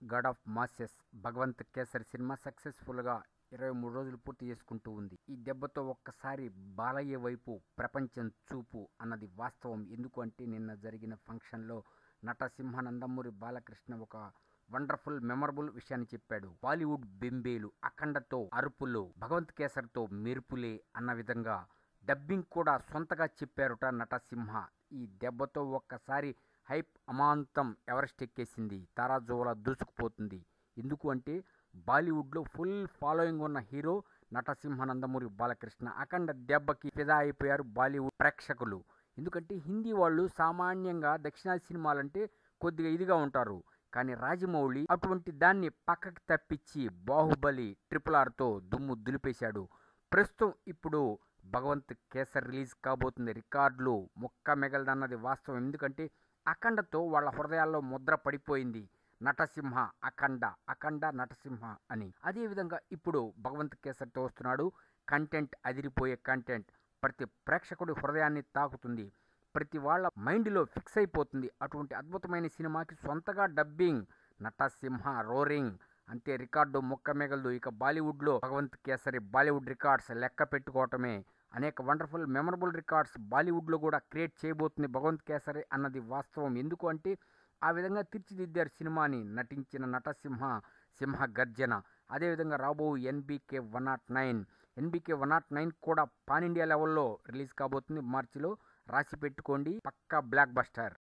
God of masses Bhagavanth Kesari cinema సక్సెస్ఫుల్గా ఇరవై మూడు రోజులు పూర్తి చేసుకుంటూ ఉంది ఈ దెబ్బతో ఒక్కసారి బాలయ్య వైపు ప్రపంచం చూపు అన్నది వాస్తవం ఎందుకు అంటే నిన్న జరిగిన ఫంక్షన్లో నటసింహ నందమూరి బాలకృష్ణ ఒక వండర్ఫుల్ మెమరబుల్ విషయాన్ని చెప్పాడు బాలీవుడ్ బెంబేలు అఖండతో అరుపులు భగవంత్ కేసరితో మెరుపులే అన్న విధంగా డబ్బింగ్ కూడా సొంతగా చెప్పారుట నటసింహ ఈ దెబ్బతో ఒక్కసారి హైప్ అమాంతం ఎవరెస్ట్ ఎక్కేసింది తారాజువల దూసుకుపోతుంది ఎందుకు అంటే బాలీవుడ్లో ఫుల్ ఫాలోయింగ్ ఉన్న హీరో నటసింహ నందమూరి బాలకృష్ణ అఖండ దెబ్బకి ఫిదా అయిపోయారు బాలీవుడ్ ప్రేక్షకులు ఎందుకంటే హిందీ వాళ్ళు సామాన్యంగా దక్షిణాది సినిమాలంటే కొద్దిగా ఇదిగా ఉంటారు కానీ రాజమౌళి అటువంటి దాన్ని పక్కకి తప్పించి బాహుబలి ట్రిపుల్ ఆర్తో దుమ్ము దులిపేశాడు ప్రస్తుతం ఇప్పుడు భగవంత్ కేసర్ రిలీజ్ కాబోతుంది రికార్డులు ముక్క మిగలదన్నది వాస్తవం ఎందుకంటే అఖండతో వాళ్ళ హృదయాల్లో ముద్ర పడిపోయింది నటసింహ అఖండ అఖండ నటసింహ అని అదేవిధంగా ఇప్పుడు భగవంత్ కేసరితో వస్తున్నాడు కంటెంట్ అదిరిపోయే కంటెంట్ ప్రతి ప్రేక్షకుడి హృదయాన్ని తాకుతుంది ప్రతి వాళ్ళ మైండ్లో ఫిక్స్ అయిపోతుంది అటువంటి అద్భుతమైన సినిమాకి సొంతగా డబ్బింగ్ నటసింహ రోరింగ్ అంతే రికార్డు ముక్క మిగలదు ఇక బాలీవుడ్లో భగవంత్ కేసరి బాలీవుడ్ రికార్డ్స్ లెక్క పెట్టుకోవటమే అనేక వండర్ఫుల్ మెమరబుల్ రికార్డ్స్ బాలీవుడ్లో కూడా క్రియేట్ చేయబోతుంది భగవంత్ కేసరి అన్నది వాస్తవం ఎందుకు అంటే ఆ విధంగా తీర్చిదిద్దారు సినిమాని నటించిన నటసింహ సింహ గర్జన అదేవిధంగా రాబో NBK one not nine NBK one not nine కూడా పాన్ ఇండియా లెవెల్లో రిలీజ్ కాబోతుంది మార్చిలో రాసి పెట్టుకోండి పక్కా బ్లాక్ బస్టర్